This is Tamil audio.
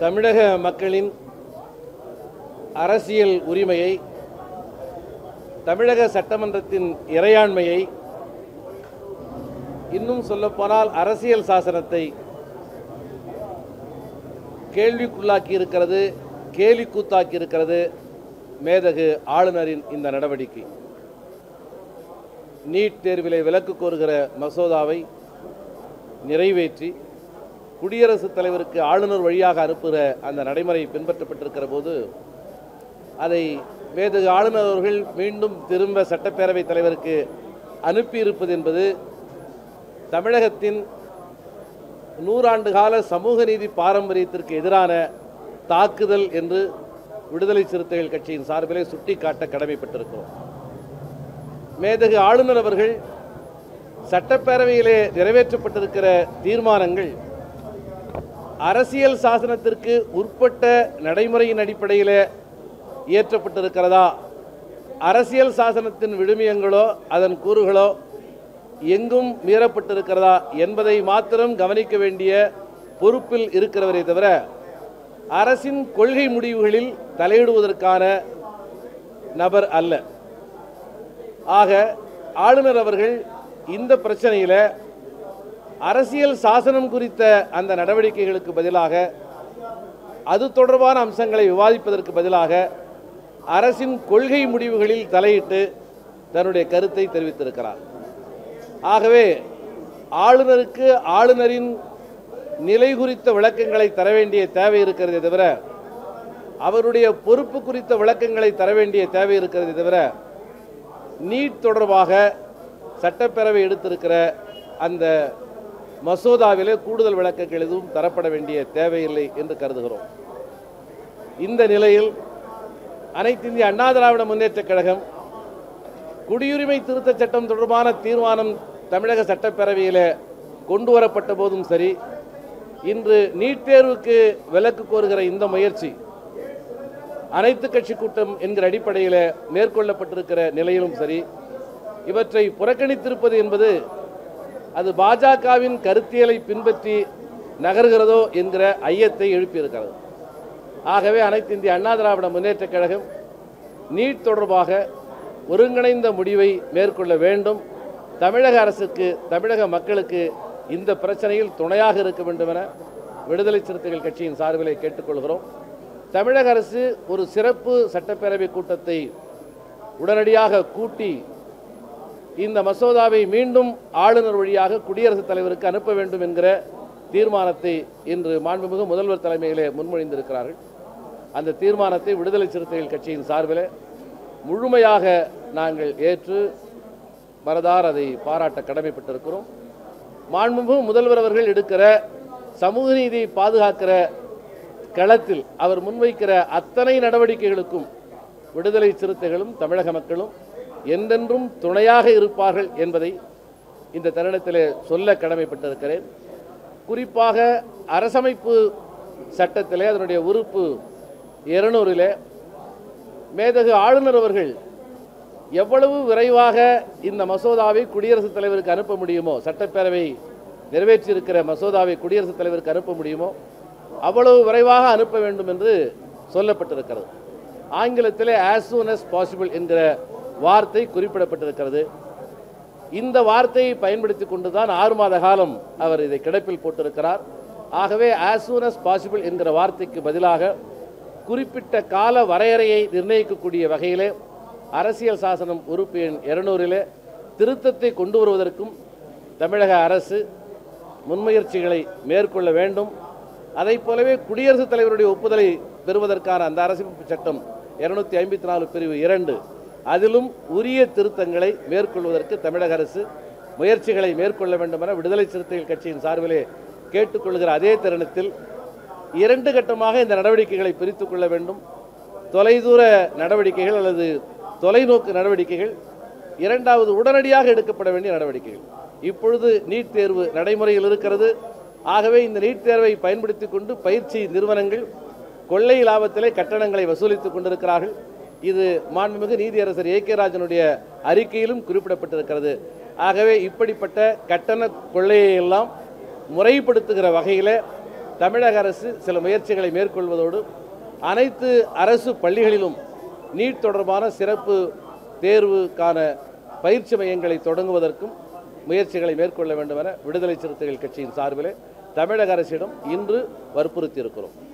தமிழக மக்களின் அரசியல் உரிமையை தமிழக சட்டமன்றத்தின் இறையாண்மையை இன்னும் சொல்லப்போனால் அரசியல் சாசனத்தை கேள்விக்குள்ளாக்கி இருக்கிறது கேலிக்கூத்தாக்கி இருக்கிறது மேதகு ஆளுநரின் இந்த நடவடிக்கை நீட் தேர்விலே விலக்கு கோருகிற மசோதாவை நிறைவேற்றி குடியரசுத் தலைவருக்கு ஆளுநர் வழியாக அனுப்புகிற அந்த நடைமுறை பின்பற்றப்பட்டிருக்கிற போது அதை மேதகு ஆளுநர் அவர்கள் மீண்டும் திரும்ப சட்டப்பேரவைத் தலைவருக்கு அனுப்பியிருப்பது என்பது தமிழகத்தின் நூறாண்டு கால சமூக நீதி பாரம்பரியத்திற்கு எதிரான தாக்குதல் என்று விடுதலை சிறுத்தைகள் கட்சியின் சார்பிலே சுட்டிக்காட்ட கடமைப்பட்டிருக்கிறோம் மேதகு ஆளுநர் அவர்கள் சட்டப்பேரவையிலே நிறைவேற்றப்பட்டிருக்கிற தீர்மானங்கள் அரசியல் சாசனத்திற்கு உட்பட்ட நடைமுறையின் அடிப்படையில் இயற்றப்பட்டிருக்கிறதா அரசியல் சாசனத்தின் விழுமியங்களோ அதன் கூறுகளோ எங்கும் மீறப்பட்டிருக்கிறதா என்பதை மாத்திரம் கவனிக்க வேண்டிய பொறுப்பில் இருக்கிறவரை தவிர அரசின் கொள்கை முடிவுகளில் தலையிடுவதற்கான நபர் அல்ல ஆக ஆளுநர் அவர்கள் இந்த பிரச்சனையில் அரசியல் சாசனம் குறித்த அந்த நடவடிக்கைகளுக்கு பதிலாக அது தொடர்பான அம்சங்களை விவாதிப்பதற்கு பதிலாக அரசின் கொள்கை முடிவுகளில் தலையிட்டு தன்னுடைய கருத்தை தெரிவித்திருக்கிறார் ஆகவே ஆளுநருக்கு ஆளுநரின் நிலை குறித்த விளக்கங்களை தர வேண்டிய தேவை இருக்கிறதே தவிர அவருடைய பொறுப்பு குறித்த விளக்கங்களை தர வேண்டிய தேவை இருக்கிறதே தவிர நீட் தொடர்பாக சட்டப்பேரவை எடுத்திருக்கிற அந்த மசோதாவிலே கூடுதல் விளக்கங்கள் எதுவும் தரப்பட வேண்டிய தேவையில்லை என்று கருதுகிறோம் இந்த நிலையில் அனைத்து இந்திய அண்ணா திராவிட முன்னேற்றக் கழகம் குடியுரிமை திருத்தச் சட்டம் தொடர்பான தீர்மானம் தமிழக சட்டப்பேரவையில் கொண்டு வரப்பட்ட போதும் சரி இன்று நீட் தேர்வுக்கு விலக்கு கோருகிற இந்த முயற்சி அனைத்து கட்சி கூட்டம் என்கிற அடிப்படையில் மேற்கொள்ளப்பட்டிருக்கிற நிலையிலும் சரி இவற்றை புறக்கணித்திருப்பது என்பது அது பாஜகவின் கருத்தியலை பின்பற்றி நகர்கிறதோ என்கிற ஐயத்தை எழுப்பியிருக்கிறது ஆகவே அனைத்து இந்திய அண்ணா திராவிட முன்னேற்றக் கழகம் நீட் தொடர்பாக ஒருங்கிணைந்த முடிவை மேற்கொள்ள வேண்டும் தமிழக அரசுக்கு தமிழக மக்களுக்கு இந்த பிரச்சனையில் துணையாக இருக்க வேண்டும் என விடுதலை சிறுத்தைகள் கட்சியின் சார்பிலே கேட்டுக்கொள்கிறோம் தமிழக அரசு ஒரு சிறப்பு சட்டப்பேரவை கூட்டத்தை உடனடியாக கூட்டி இந்த மசோதாவை மீண்டும் ஆளுநர் வழியாக குடியரசுத் தலைவருக்கு அனுப்ப வேண்டும் என்கிற தீர்மானத்தை இன்று மாண்புமிகு முதல்வர் தலைமையிலே முன்மொழிந்திருக்கிறார்கள் அந்த தீர்மானத்தை விடுதலை சிறுத்தைகள் கட்சியின் சார்பில் முழுமையாக நாங்கள் ஏற்று மனதார் அதை பாராட்ட கடமைப்பட்டிருக்கிறோம் மாண்புமிகு முதல்வர் அவர்கள் எடுக்கிற சமூக நீதியை பாதுகாக்கிற களத்தில் அவர் முன்வைக்கிற அத்தனை நடவடிக்கைகளுக்கும் விடுதலை சிறுத்தைகளும் தமிழக மக்களும் என்றென்றும் துணையாக இருப்பார்கள் என்பதை இந்த தருணத்திலே சொல்ல கடமைப்பட்டிருக்கிறேன் குறிப்பாக அரசமைப்பு சட்டத்திலே அதனுடைய உறுப்பு இருநூறிலே மேதகு ஆளுநர் அவர்கள் எவ்வளவு விரைவாக இந்த மசோதாவை குடியரசுத் தலைவருக்கு அனுப்ப முடியுமோ சட்டப்பேரவை நிறைவேற்றியிருக்கிற மசோதாவை குடியரசுத் தலைவருக்கு அனுப்ப முடியுமோ அவ்வளவு விரைவாக அனுப்ப வேண்டும் என்று சொல்லப்பட்டிருக்கிறது ஆங்கிலத்திலே ஆஸ் சூன் as பாசிபிள் என்கிற வார்த்தை குறிப்பிடப்பட்டிருக்கிறது இந்த வார்த்தையை பயன்படுத்தி கொண்டு தான் ஆறு மாத காலம் அவர் இதை கிடப்பில் போட்டிருக்கிறார் ஆகவே as soon as பாசிபிள் என்கிற வார்த்தைக்கு பதிலாக குறிப்பிட்ட கால வரையறையை நிர்ணயிக்கக்கூடிய வகையிலே அரசியல் சாசனம் உறுப்பு எண் இருநூறிலே திருத்தத்தை கொண்டு வருவதற்கும் தமிழக அரசு முன்முயற்சிகளை மேற்கொள்ள வேண்டும் அதைப் போலவே குடியரசுத் தலைவருடைய ஒப்புதலை பெறுவதற்கான அந்த அரசமைப்பு சட்டம் இருநூத்தி ஐம்பத்தி நாலு பிரிவு இரண்டு அதிலும் உரிய திருத்தங்களை மேற்கொள்வதற்கு தமிழக அரசு முயற்சிகளை மேற்கொள்ள வேண்டும் என விடுதலை சிறுத்தைகள் கட்சியின் சார்பிலே கேட்டுக்கொள்கிற அதே தருணத்தில் இரண்டு கட்டமாக இந்த நடவடிக்கைகளை பிரித்துக் கொள்ள வேண்டும் தொலைதூர நடவடிக்கைகள் அல்லது தொலைநோக்கு நடவடிக்கைகள் இரண்டாவது உடனடியாக எடுக்கப்பட வேண்டிய நடவடிக்கைகள் இப்பொழுது நீட் தேர்வு நடைமுறையில் இருக்கிறது ஆகவே இந்த நீட் தேர்வை பயன்படுத்தி கொண்டு பயிற்சி நிறுவனங்கள் கொள்ளை லாபத்திலே கட்டணங்களை வசூலித்துக் கொண்டிருக்கிறார்கள் இது மாண்புமிகு நீதியரசர் ஏ கே ராஜனுடைய அறிக்கையிலும் குறிப்பிடப்பட்டிருக்கிறது ஆகவே இப்படிப்பட்ட கட்டண கொள்ளையை எல்லாம் முறைப்படுத்துகிற வகையில் தமிழக அரசு சில முயற்சிகளை மேற்கொள்வதோடு அனைத்து அரசு பள்ளிகளிலும் நீட் தொடர்பான சிறப்பு தேர்வுக்கான பயிற்சி மையங்களை தொடங்குவதற்கும் முயற்சிகளை மேற்கொள்ள வேண்டும் என விடுதலை சிறுத்தைகள் கட்சியின் சார்பிலே தமிழக அரசிடம் இன்று வற்புறுத்தி இருக்கிறோம்